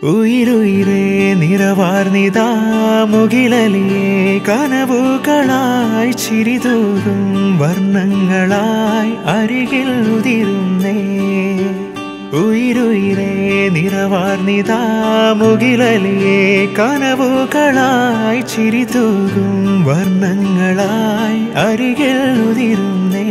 ഉയിരുയിരേ നിറവാർന്നിതാ മുകിലലിയെ കനവുകളായി ചിരിതൂകും വർണ്ണങ്ങളായി അരികിൽ ഉതിരുന്നേ ഉയിരുയിരേ നിറവാർന്നിതാ മുകിലലിയെ കനവുകളായി ചിരിതൂകും വർണ്ണങ്ങളായി അരികിൽ ഉതിരുന്നേ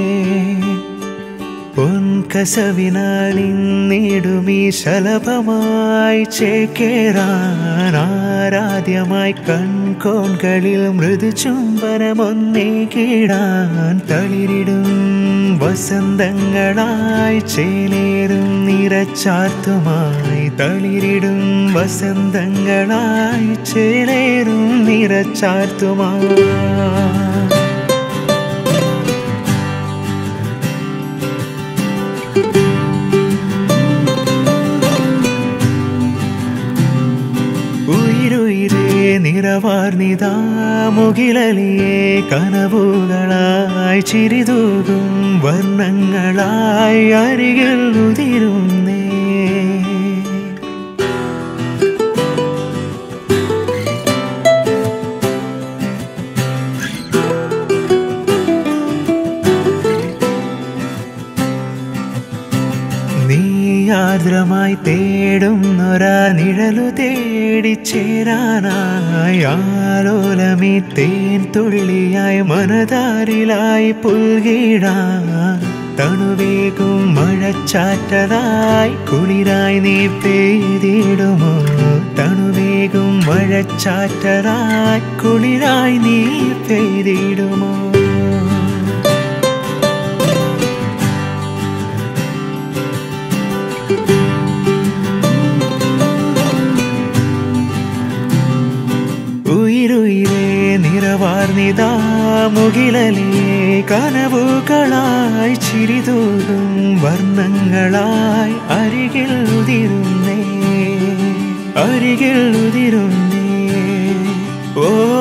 പൊൻകസവിനാളിന്നിടുമീ ശലഭമായി ചേക്കേറാൻ ആരാധ്യമായി കൺകോൺകളിൽ മൃദു ചുംബനമൊന്നേ കീടാൻ തളിരിടും വസന്തങ്ങളായി ചേലേറും നിറച്ചാർത്തുമായി തളിരിടും വസന്തങ്ങളായി ചേലേറും നിറച്ചാർത്തുമായി ഉയിരുയിരേ നിറവാർന്നിതാ മുകിലലിയെ കനവുകളായി ചിരിതൂകും വർണ്ണങ്ങളായി അരികിൽ ഉതിരുന്നേ നീ ആർദ്രമായി തേടുന്നൊരാ നിഴലു തേടി ചേരാനായി ആലോലമീ തേൻ തുള്ളിയായി മനതാരിലായി പുൽകിടാൻ തണുവേകും മഴച്ചാറ്റലായി കുളിരായി നീ പെയ്തിടുമോ തണുവേകും മഴച്ചാറ്റലായി കുളിരായി നീ പെയ്തിടുമോ ഉയിരുയിരേ നിറവാർന്നിതാ മുകിലലിയെ കനവുകളായി ചിരിതൂകും വർണ്ണങ്ങളായി അരികിൽ ഉതിരുന്നേ അരികിൽ ഉതിരുന്നേ ഓ